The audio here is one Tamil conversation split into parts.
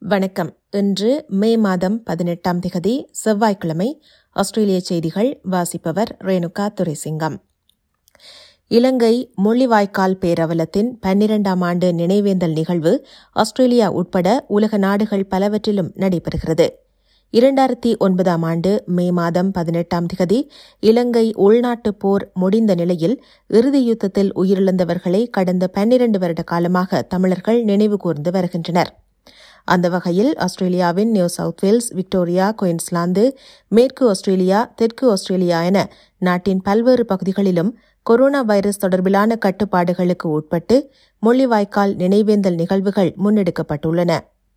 வணக்கம் இன்று மே மாதம் பதினெட்டாம் திகதி செவ்வாய்க்கிழமை ஆஸ்திரேலிய செய்திகள் வாசிப்பவர் ரேணுகா துரைசிங்கம் இலங்கை முள்ளிவாய்க்கால் பேரவலத்தின் பன்னிரண்டாம் ஆண்டு நினைவேந்தல் நிகழ்வு ஆஸ்திரேலியா உட்பட உலக நாடுகள் பலவற்றிலும் நடைபெறுகிறது இரண்டாயிரத்தி ஒன்பதாம் ஆண்டு மே மாதம் பதினெட்டாம் திகதி இலங்கை உள்நாட்டுப் போர் முடிந்த நிலையில் இறுதி யுத்தத்தில் உயிரிழந்தவர்களை கடந்த பன்னிரண்டு வருட காலமாக தமிழர்கள் நினைவு கூர்ந்து வருகின்றனர் அந்த வகையில் ஆஸ்திரேலியாவின் New South Wales Victoria Queensland மேற்கு ஆஸ்திரேலியா தெற்கு ஆஸ்திரேலியா என நாட்டின் பல்வேறு பகுதிகளிலும் கொரோனா வைரஸ் தொடர்பிலான கட்டுப்பாடுகளுக்கு உட்பட்டு முள்ளிவாய்க்கால் நினைவேந்தல் நிகழ்வுகள் முன்னெடுக்கப்பட்டுள்ளன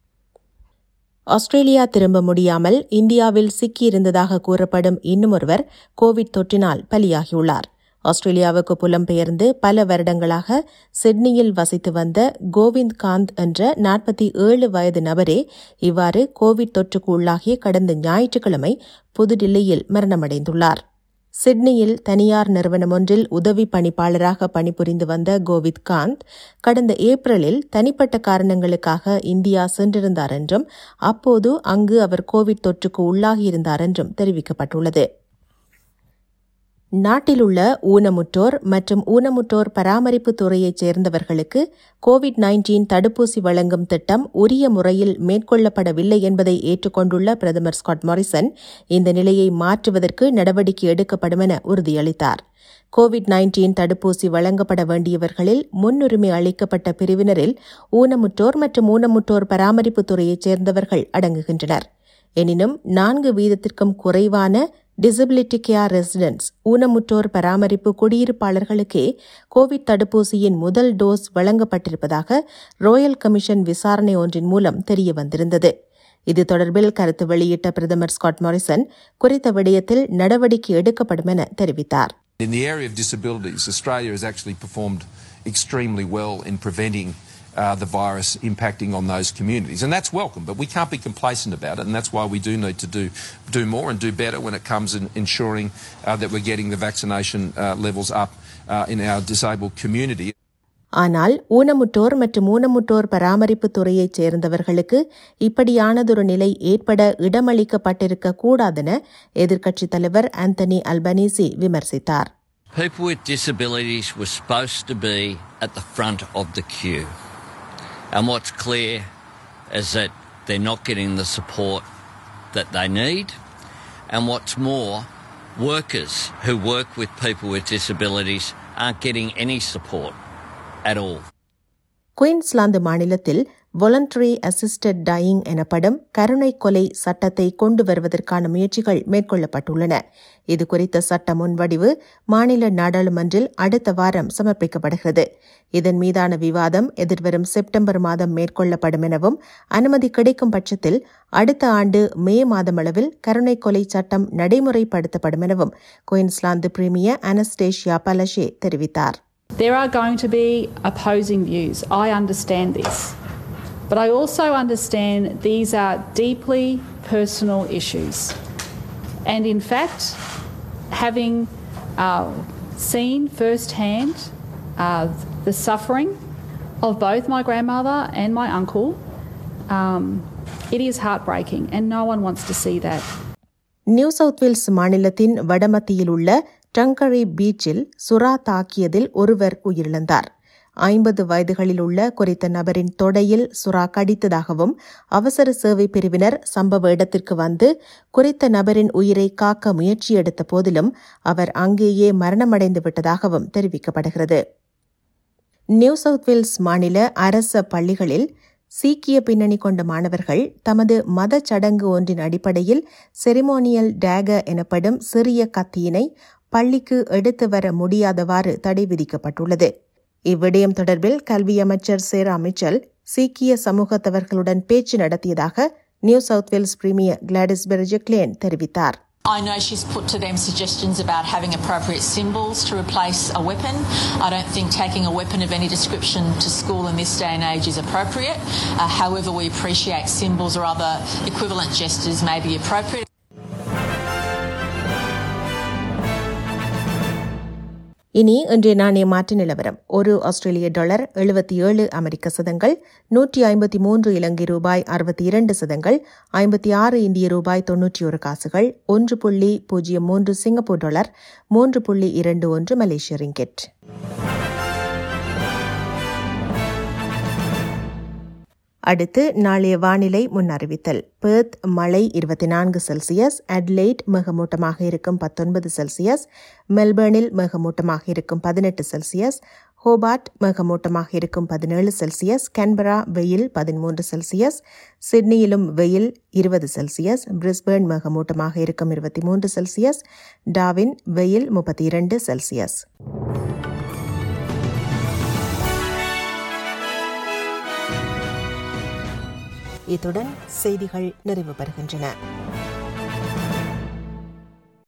ஆஸ்திரேலியா திரும்ப முடியாமல் இந்தியாவில் சிக்கியிருந்ததாக கூறப்படும் இன்னுமொருவர் கோவிட் தொற்றினால் பலியாகியுள்ளார் ஆஸ்திரேலியாவுக்கு புலம்பெயர்ந்து பல வருடங்களாக சிட்னியில் வசித்து வந்த கோவிந்த் காந்த் என்ற நாற்பத்தி ஏழு வயது நபரே இவ்வாறு கோவிட் தொற்றுக்கு உள்ளாகி கடந்த ஞாயிற்றுக்கிழமை புதுடில்லியில் மரணமடைந்துள்ளார் சிட்னியில் தனியார் நிறுவனம் ஒன்றில் உதவி பணிப்பாளராக பணிபுரிந்து வந்த கோவிந்த் காந்த் கடந்த ஏப்ரலில் தனிப்பட்ட காரணங்களுக்காக இந்தியா சென்றிருந்தார் என்றும் அப்போது அங்கு அவர் கோவிட் தொற்றுக்கு உள்ளாகியிருந்தார் என்றும் தெரிவிக்கப்பட்டுள்ளது நாட்டிலுள்ள ஊனமுற்றோர் மற்றும் ஊனமுற்றோர் பராமரிப்பு துறையைச் சேர்ந்தவர்களுக்கு கோவிட் நைன்டீன் தடுப்பூசி வழங்கும் திட்டம் உரிய முறையில் மேற்கொள்ளப்படவில்லை என்பதை ஏற்றுக்கொண்டுள்ள பிரதமர் ஸ்காட் மாரிசன் இந்த நிலையை மாற்றுவதற்கு நடவடிக்கை எடுக்கப்படும் என உறுதியளித்தார் கோவிட் நைன்டீன் தடுப்பூசி வழங்கப்பட வேண்டியவர்களில் முன்னுரிமை அளிக்கப்பட்ட பிரிவினரில் ஊனமுற்றோர் மற்றும் ஊனமுற்றோர் பராமரிப்பு துறையைச் சேர்ந்தவர்கள் அடங்குகின்றனர் எனினும் நான்கு வீதத்திற்கும் குறைவான டிசபிலிட்டி கேர் ரெசிடென்ட்ஸ் ஊனமுற்றோர் பராமரிப்பு குடியிருப்பாளர்களுக்கே கோவிட் தடுப்பூசியின் முதல் டோஸ் வழங்கப்பட்டிருப்பதாக ராயல் கமிஷன் விசாரணை ஒன்றின் மூலம் தெரியவந்திருந்தது இது தொடர்பில் கருத்து வெளியிட்ட பிரதமர் ஸ்காட் மாரிசன் குறித்த விடயத்தில் நடவடிக்கை எடுக்கப்படும் என தெரிவித்தார் In the area of disabilities, Australia has actually performed extremely well in preventing uh, the virus impacting on those communities. And that's welcome, but we can't be complacent about it, and that's why we do need to do, do more and do better when it comes in ensuring uh, that we're getting the vaccination uh, levels up uh, in our disabled community. ஆனால் ஊனமுற்றோர் மற்றும் ஊனமுற்றோர் பராமரிப்பு துறையைச் சேர்ந்தவர்களுக்கு இப்படியானதொரு நிலை ஏற்பட இடமளிக்கப்பட்டிருக்க கூடாதென எதிர்க்கட்சித் தலைவர் ஆந்தனி அல்பனீசி விமர்சித்தார் People with disabilities were supposed to be at the front of the queue. And what's clear is that they're not getting the support that they need. And what's more, workers who work with people with disabilities aren't getting any support at all. Queensland மாநிலத்தில் வாலண்டரி அசிஸ்டட் டயிங் எனப்படும் கருணை கொலை சட்டத்தை கொண்டு வருவதற்கான முயற்சிகள் மேற்கொள்ளப்பட்டுள்ளன இது குறித்த சட்ட முன்வடிவு மாநில நாடாளுமன்றில் அடுத்த வாரம் சமர்ப்பிக்கப்படுகிறது இதன் மீதான விவாதம் எதிர்வரும் செப்டம்பர் மாதம் மேற்கொள்ளப்படும் எனவும் அனுமதி கிடைக்கும் பட்சத்தில் அடுத்த ஆண்டு மே மாதமளவில் கருணை கொலை சட்டம் நடைமுறைப்படுத்தப்படும் எனவும் குயின்ஸ்லாந்து பிரீமியர் அனஸ்டேஷியா பலஷே தெரிவித்தார் There are going to be opposing views. I understand this. But I also understand these are deeply personal issues. And in fact, having uh, seen firsthand uh, the suffering of both my grandmother and my uncle, um, it is heartbreaking, and no one wants to see that. New South Wales மாநிலத்தின் வடமத்தியில் உள்ள டங்கரி பீச்சில் சுறா தாக்கியதில் ஒருவர் உயிரிழந்தார் ஐம்பது வயதுகளில் உள்ள குறித்த நபரின் தொடையில் சுறா கடித்ததாகவும் அவசர சேவை பிரிவினர் சம்பவ இடத்திற்கு வந்து குறித்த நபரின் உயிரை காக்க முயற்சி எடுத்த போதிலும் அவர் அங்கேயே மரணமடைந்து விட்டதாகவும் தெரிவிக்கப்படுகிறது நியூ சவுத் வேல்ஸ் மாநில அரச பள்ளிகளில் சீக்கிய பின்னணி கொண்ட மாணவர்கள் தமது மத சடங்கு ஒன்றின் அடிப்படையில் செரிமோனியல் டேக எனப்படும் சிறிய கத்தியினை பள்ளிக்கு எடுத்து வர முடியாதவாறு தடை விதிக்கப்பட்டுள்ளது இவ்விடயம் தொடர்பில் கல்வி அமைச்சர் சேரா மிச்சல் சீக்கிய சமூகத்தவர்களுடன் பேச்சு நடத்தியதாக New South Wales premier Gladys Berejiklian தெரிவித்தார் I know she's put to them suggestions about having appropriate symbols to replace a weapon. I don't think taking a weapon of any description to school in this day and age is appropriate. Uh, however, we appreciate symbols or other equivalent gestures may be appropriate. இனி இன்றைய நாணய மாற்று நிலவரம் ஒரு ஆஸ்திரேலிய டாலர் எழுபத்தி ஏழு அமெரிக்க சதங்கள் நூற்றி ஐம்பத்தி மூன்று இலங்கை ரூபாய் அறுபத்தி இரண்டு சதங்கள் ஐம்பத்தி ஆறு இந்திய ரூபாய் தொன்னூற்றி ஒரு காசுகள் ஒன்று புள்ளி பூஜ்ஜியம் மூன்று சிங்கப்பூர் டாலர் மூன்று புள்ளி இரண்டு ஒன்று மலேசிய ரிங்கெட் அடுத்து நாளைய வானிலை முன்னறிவித்தல் பெர்த் மழை இருபத்தி நான்கு செல்சியஸ் அட்லைட் மிகமூட்டமாக இருக்கும் பத்தொன்பது செல்சியஸ் மெல்பர்னில் மிகமூட்டமாக இருக்கும் பதினெட்டு செல்சியஸ் ஹோபார்ட் மிகமூட்டமாக இருக்கும் பதினேழு செல்சியஸ் கேன்பரா வெயில் பதிமூன்று செல்சியஸ் சிட்னியிலும் வெயில் இருபது செல்சியஸ் பிரிஸ்பேர்ன் மிகமூட்டமாக இருக்கும் இருபத்தி மூன்று செல்சியஸ் டாவின் வெயில் முப்பத்தி இரண்டு செல்சியஸ் இத்துடன் செய்திகள் நிறைவு பெறுகின்றன